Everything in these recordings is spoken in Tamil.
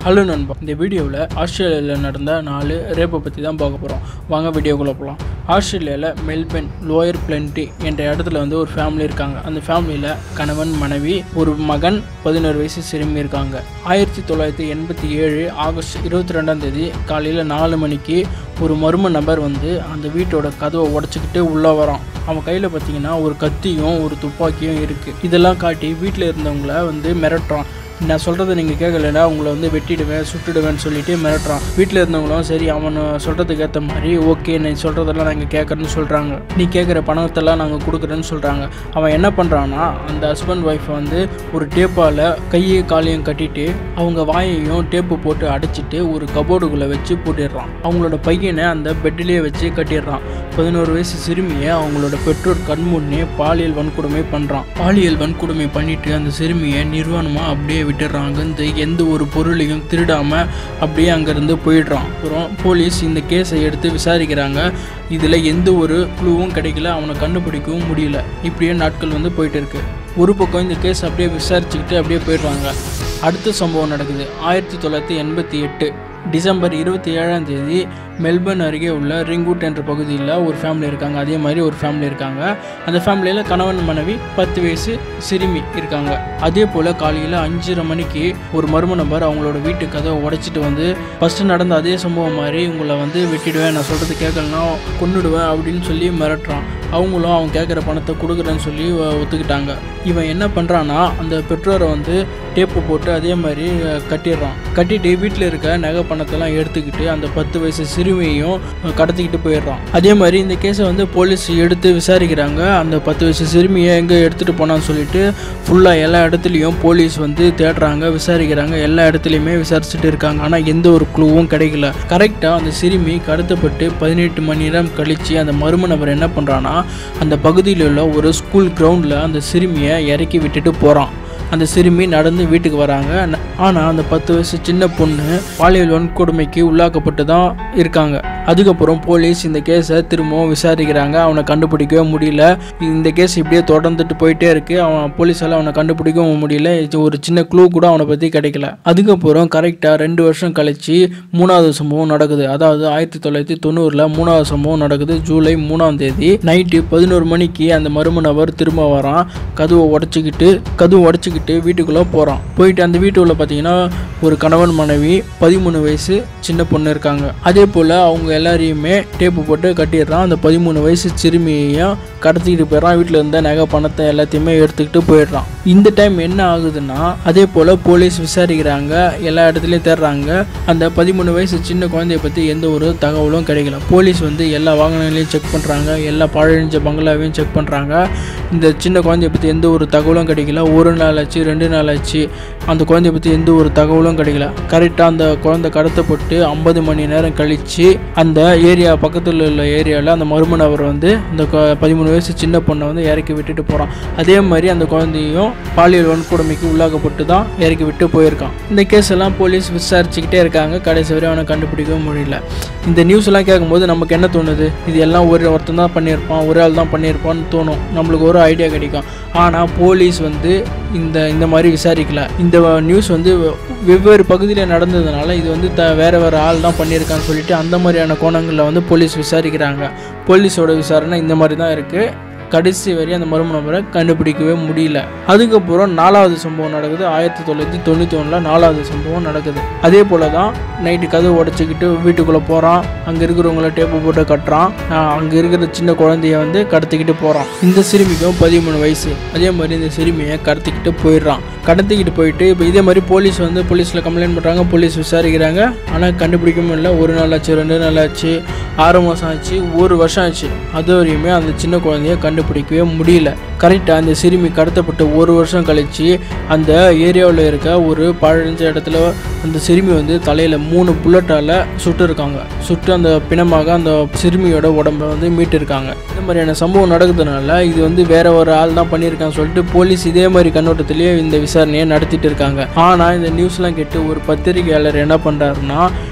ஹலோ நண்பா இந்த வீடியோவில் ஆஸ்திரேலியாவில் நடந்த நாலு ரேப்பை பற்றி தான் பார்க்க போகிறோம் வாங்க வீடியோக்குள்ளே போகலாம் ஆஸ்திரேலியாவில் மெல்பர்ன் லோயர் பிளென்டி என்ற இடத்துல வந்து ஒரு ஃபேமிலி இருக்காங்க அந்த ஃபேமிலியில் கணவன் மனைவி ஒரு மகன் பதினோரு வயசு சிறுமி இருக்காங்க ஆயிரத்தி தொள்ளாயிரத்தி எண்பத்தி ஏழு ஆகஸ்ட் இருபத்தி ரெண்டாம் தேதி காலையில் நாலு மணிக்கு ஒரு மர்ம நபர் வந்து அந்த வீட்டோட கதவை உடச்சிக்கிட்டு உள்ளே வரான் அவன் கையில் பார்த்தீங்கன்னா ஒரு கத்தியும் ஒரு துப்பாக்கியும் இருக்குது இதெல்லாம் காட்டி வீட்டில் இருந்தவங்கள வந்து மிரட்டுறான் நான் சொல்கிறத நீங்கள் கேட்கலன்னா உங்களை வந்து வெட்டிடுவேன் சுட்டுடுவேன்னு சொல்லிட்டு மிரட்டுறான் வீட்டில் இருந்தவங்களும் சரி அவன் சொல்கிறதுக்கு ஏற்ற மாதிரி ஓகே நீ சொல்கிறதெல்லாம் நாங்கள் கேட்குறேன்னு சொல்கிறாங்க நீ கேட்குற பணத்தெல்லாம் நாங்கள் கொடுக்குறேன்னு சொல்கிறாங்க அவன் என்ன பண்ணுறான்னா அந்த ஹஸ்பண்ட் ஒய்ஃபை வந்து ஒரு டேப்பால் கையை காலையும் கட்டிட்டு அவங்க வாயையும் டேப்பு போட்டு அடைச்சிட்டு ஒரு கபோர்டுக்குள்ளே வச்சு பூட்டிடுறான் அவங்களோட பையனை அந்த பெட்டிலேயே வச்சு கட்டிடுறான் பதினோரு வயசு சிறுமியை அவங்களோட பெற்றோர் கண்முன்னே பாலியல் வன்கொடுமை பண்ணுறான் பாலியல் வன்கொடுமை பண்ணிட்டு அந்த சிறுமியை நிர்வாணமாக அப்படியே விட்டுடுறாங்க இந்த எந்த ஒரு பொருளையும் திருடாமல் அப்படியே அங்கேருந்து போயிடுறான் அப்புறம் போலீஸ் இந்த கேஸை எடுத்து விசாரிக்கிறாங்க இதில் எந்த ஒரு க்ளூவும் கிடைக்கல அவனை கண்டுபிடிக்கவும் முடியல இப்படியே நாட்கள் வந்து போயிட்டு இருக்கு ஒரு பக்கம் இந்த கேஸ் அப்படியே விசாரிச்சுக்கிட்டு அப்படியே போயிடுறாங்க அடுத்த சம்பவம் நடக்குது ஆயிரத்தி தொள்ளாயிரத்தி எண்பத்தி எட்டு டிசம்பர் இருபத்தி ஏழாம் தேதி மெல்பர்ன் அருகே உள்ள ரிங்வுட் என்ற பகுதியில் ஒரு ஃபேமிலி இருக்காங்க அதே மாதிரி ஒரு ஃபேமிலி இருக்காங்க அந்த ஃபேமிலியில் கணவன் மனைவி பத்து வயசு சிறுமி இருக்காங்க அதே போல் காலையில் அஞ்சரை மணிக்கு ஒரு மர்ம நபர் அவங்களோட வீட்டு கதவை உடைச்சிட்டு வந்து ஃபஸ்ட்டு நடந்த அதே சம்பவம் மாதிரி உங்களை வந்து வெட்டிடுவேன் நான் சொல்கிறது கேட்கலனா கொன்னுடுவேன் அப்படின்னு சொல்லி மிரட்டுறான் அவங்களும் அவன் கேட்குற பணத்தை கொடுக்குறேன்னு சொல்லி அஹ், ஒத்துக்கிட்டாங்க இவன் என்ன பண்ணுறான்னா அந்த பெற்றோரை வந்து டேப்பு போட்டு அதே மாதிரி அஹ், கட்டிடுறான் கட்டிட்டு வீட்டில் இருக்க நகை பணத்தெல்லாம் எடுத்துக்கிட்டு அந்த பத்து வயசு சிறுமியையும் அஹ், கடத்திக்கிட்டு போயிடுறான் அதே மாதிரி இந்த கேஸை வந்து போலீஸ் எடுத்து விசாரிக்கிறாங்க அந்த பத்து வயசு சிறுமியை எங்கே எடுத்துகிட்டு போனான்னு சொல்லிட்டு ஃபுல்லாக எல்லா இடத்துலையும் போலீஸ் வந்து தேடுறாங்க விசாரிக்கிறாங்க எல்லா இடத்துலையுமே விசாரிச்சுட்டு இருக்காங்க ஆனால் எந்த ஒரு க்ளூவும் கிடைக்கல கரெக்டாக அந்த சிறுமி கடத்தப்பட்டு பதினெட்டு மணி நேரம் கழித்து அந்த மர்ம நபர் என்ன பண்ணுறான்னா அந்த பகுதியில் உள்ள ஒரு ஸ்கூல் கிரவுண்டில் அந்த சிறுமியை இறக்கி விட்டுட்டு போகிறான் அந்த சிறுமி நடந்து வீட்டுக்கு வராங்க ஆனால் அந்த பத்து வயசு சின்ன பொண்ணு பாலியல் வன்கொடுமைக்கு உள்ளாக்கப்பட்டு தான் இருக்காங்க அதுக்கப்புறம் போலீஸ் இந்த கேஸை திரும்பவும் விசாரிக்கிறாங்க அவனை கண்டுபிடிக்கவே முடியல இந்த கேஸ் இப்படியே தொடர்ந்துட்டு போயிட்டே இருக்கு அவன் போலீஸால் அவனை கண்டுபிடிக்கவும் முடியல இது ஒரு சின்ன க்ளூ கூட அவனை பற்றி கிடைக்கல அதுக்கப்புறம் கரெக்டாக ரெண்டு வருஷம் கழிச்சு மூணாவது சம்பவம் நடக்குது அதாவது ஆயிரத்தி தொள்ளாயிரத்தி தொண்ணூறில் மூணாவது சம்பவம் நடக்குது ஜூலை மூணாம் தேதி நைட்டு பதினோரு மணிக்கு அந்த மர்ம நபர் திரும்ப வரான் கதவை உடச்சிக்கிட்டு கதவு உடச்சிக்கிட்டு வீட்டுக்குள்ளே போகிறான் போயிட்டு அந்த வீட்டுக்குள்ளே பார்த்தீங்கன்னா ஒரு கணவன் மனைவி பதிமூணு வயசு சின்ன பொண்ணு இருக்காங்க அதே போல் அவங்க எல்லாரையுமே டேப்பு போட்டு கட்டிடுறான் அந்த பதிமூணு வயசு சிறுமியையும் கடத்திக்கிட்டு போயிடுறான் வீட்டில் இருந்த நகை பணத்தை எல்லாத்தையுமே எடுத்துக்கிட்டு போயிடுறான் இந்த டைம் என்ன ஆகுதுன்னா அதே போல் போலீஸ் விசாரிக்கிறாங்க எல்லா இடத்துலையும் தேடுறாங்க அந்த பதிமூணு வயசு சின்ன குழந்தைய பற்றி எந்த ஒரு தகவலும் கிடைக்கல போலீஸ் வந்து எல்லா வாகனங்களையும் செக் பண்ணுறாங்க எல்லா பழஞ்ச பங்களாவையும் செக் பண்ணுறாங்க இந்த சின்ன குழந்தைய பற்றி எந்த ஒரு தகவலும் கிடைக்கல ஒரு நாள் ஆச்சு ரெண்டு நாள் ஆச்சு அந்த குழந்தைய பற்றி எந்த ஒரு தகவலும் கிடைக்கல கரெக்டாக அந்த குழந்தை கடத்தப்பட்டு ஐம்பது மணி நேரம் கழித்து அந்த ஏரியா பக்கத்தில் உள்ள ஏரியாவில் அந்த மர்ம நபர் வந்து அந்த கொ- பதிமூணு வயசு சின்ன பொண்ணை வந்து இறக்கி விட்டுட்டு போகிறான் அதே மாதிரி அந்த குழந்தையும் பாலியல் வன்கொடுமைக்கு உள்ளாக்கப்பட்டு தான் இறக்கி விட்டு போயிருக்கான் இந்த கேஸ் எல்லாம் போலீஸ் விசாரிச்சுக்கிட்டே இருக்காங்க கடைசி வரை அவனை கண்டுபிடிக்கவும் முடியல இந்த நியூஸ் எல்லாம் கேட்கும்போது நமக்கு என்ன தோணுது இது எல்லாம் ஒரு ஒருத்தன் தான் பண்ணியிருப்பான் ஒரு ஆள் தான் பண்ணியிருப்பான்னு தோணும் நம்மளுக்கு ஒரு ஐடியா கிடைக்கும் ஆனால் போலீஸ் வந்து இந்த இந்த மாதிரி விசாரிக்கல இந்த நியூஸ் வந்து வெவ்வேறு பகுதியில் நடந்ததுனால இது வந்து த வேறு வேறு ஆள் தான் பண்ணியிருக்கான்னு சொல்லிட்டு அந்த மாதிரியான கோணங்களில் வந்து போலீஸ் விசாரிக்கிறாங்க போலீஸோட விசாரணை இந்த மாதிரி தான் இருக்குது கடைசி வரை அந்த மர்ம நபரை கண்டுபிடிக்கவே முடியல அதுக்கப்புறம் நாலாவது சம்பவம் நடக்குது ஆயிரத்தி தொள்ளாயிரத்தி தொண்ணூற்றி ஒன்றில் நாலாவது சம்பவம் நடக்குது அதே போல தான் நைட்டு கதவு உடச்சிக்கிட்டு வீட்டுக்குள்ளே போகிறான் அங்கே இருக்கிறவங்கள டேப்பு போட்டு கட்டுறான் அங்கே இருக்கிற சின்ன குழந்தைய வந்து கடத்திக்கிட்டு போகிறான் இந்த சிறுமிக்கும் பதிமூணு வயசு அதே மாதிரி இந்த சிறுமியை கடத்திக்கிட்டு போயிடுறான் கடத்திக்கிட்டு போயிட்டு இப்போ இதே மாதிரி போலீஸ் வந்து போலீஸில் கம்ப்ளைண்ட் பண்ணுறாங்க போலீஸ் விசாரிக்கிறாங்க ஆனால் கண்டுபிடிக்கவும் இல்லை ஒரு நாள் ஆச்சு ரெண்டு நாள் ஆச்சு ஆறு மாதம் ஆச்சு ஒரு வருஷம் ஆச்சு அது வரையுமே அந்த சின்ன குழந்தைய கண்டுபிடிக்கவே முடியல கரெக்டாக அந்த சிறுமி கடத்தப்பட்ட ஒரு வருஷம் கழிச்சு அந்த ஏரியாவில் இருக்க ஒரு பழஞ்ச இடத்துல அந்த சிறுமி வந்து தலையில் மூணு புல்லட்டால் சுட்டு இருக்காங்க சுட்டு அந்த பிணமாக அந்த சிறுமியோட உடம்பை வந்து மீட்டிருக்காங்க இந்த மாதிரியான சம்பவம் நடக்குதுனால இது வந்து வேற ஒரு ஆள் தான் பண்ணியிருக்கான்னு சொல்லிட்டு போலீஸ் இதே மாதிரி கண்ணோட்டத்திலேயே இந்த விசாரணையை நடத்திட்டு இருக்காங்க ஆனால் இந்த நியூஸ்லாம் கேட்டு ஒரு பத்திரிகையாளர் என்ன பண்ணுறாருன்னா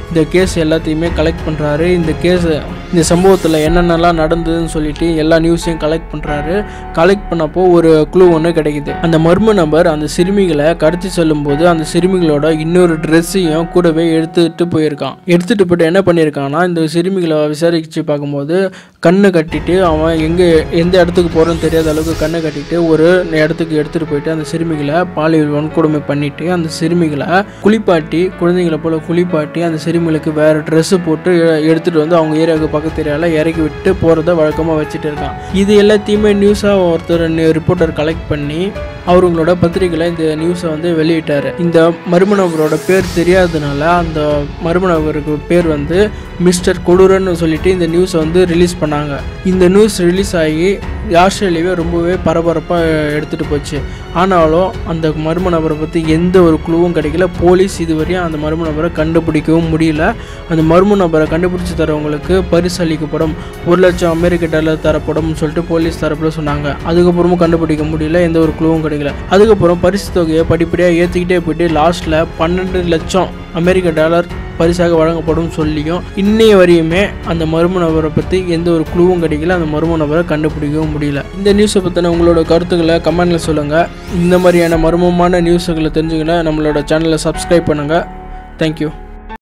இந்த கேஸ் எல்லாத்தையுமே கலெக்ட் பண்ணுறாரு இந்த கேஸ் இந்த சம்பவத்தில் என்னென்னலாம் நடந்ததுன்னு சொல்லிட்டு எல்லா நியூஸையும் கலெக்ட் பண்ணுறாரு கலெக்ட் பண்ணப்போ ஒரு க்ளூ ஒன்று கிடைக்குது அந்த மர்ம நபர் அந்த சிறுமிகளை கடத்தி செல்லும்போது அந்த சிறுமிகளோட இன்னொரு ட்ரெஸ்ஸையும் கூடவே எடுத்துட்டு போயிருக்கான் எடுத்துட்டு போயிட்டு என்ன பண்ணியிருக்கான்னா இந்த சிறுமிகளை விசாரிச்சு பார்க்கும்போது கண்ணு கட்டிட்டு அவன் எங்கே எந்த இடத்துக்கு போகிறோன்னு தெரியாத அளவுக்கு கண்ணை கட்டிட்டு ஒரு இடத்துக்கு எடுத்துகிட்டு போயிட்டு அந்த சிறுமிகளை பாலியல் வன்கொடுமை பண்ணிட்டு அந்த சிறுமிகளை குளிப்பாட்டி குழந்தைங்களை போல குளிப்பாட்டி அந்த சிறுமிகளுக்கு வேறு ட்ரெஸ்ஸு போட்டு எ- எடுத்துகிட்டு வந்து அவங்க ஏரியாவுக்கு பக்கத்து ஏரியாவில் இறக்கி விட்டு போகிறத வழக்கமாக வச்சுட்டு இருக்கான் இது எல்லாத்தையுமே நியூஸாக ஒருத்தர் ரிப்போர்ட்டர் கலெக்ட் பண்ணி அவங்களோட பத்திரிகையில் இந்த நியூஸை வந்து வெளியிட்டார் இந்த மர்ம நபரோட பேர் தெரியாததுனால அந்த மர்ம நபருக்கு பேர் வந்து மிஸ்டர் கொடூரன்னு சொல்லிட்டு இந்த நியூஸை வந்து ரிலீஸ் பண்ணாங்க இந்த நியூஸ் ரிலீஸ் ஆகி ஆஸ்திரேலியாவே ரொம்பவே பரபரப்பாக எடுத்துகிட்டு போச்சு ஆனாலும் அந்த மர்ம நபரை பற்றி எந்த ஒரு குழுவும் கிடைக்கல போலீஸ் இதுவரையும் அந்த மர்ம நபரை கண்டுபிடிக்கவும் முடியல அந்த மர்ம நபரை கண்டுபிடிச்சி தரவங்களுக்கு பரிசு அளிக்கப்படும் ஒரு லட்சம் அமெரிக்க டாலர் தரப்படும் சொல்லிட்டு போலீஸ் தரப்பில் சொன்னாங்க அதுக்கப்புறமும் கண்டுபிடிக்க முடியல எந்த ஒரு குழுவும் கிடைக்கல அதுக்கப்புறம் பரிசு தொகையை படிப்படியாக ஏற்றிக்கிட்டே போயிட்டு லாஸ்ட்டில் பன்னெண்டு லட்சம் அமெரிக்க டாலர் பரிசாக வழங்கப்படும் சொல்லியும் இன்னைய வரையுமே அந்த மர்ம நபரை பற்றி எந்த ஒரு குழுவும் கிடைக்கல அந்த மர்ம நபரை கண்டுபிடிக்கவும் முடியல இந்த நியூஸை பற்றின உங்களோட கருத்துக்களை கமெண்ட்டில் சொல்லுங்கள் இந்த மாதிரியான மர்மமான நியூஸுகளை தெரிஞ்சுக்கணும் நம்மளோட சேனலை சப்ஸ்கிரைப் பண்ணுங்கள் தேங்க்யூ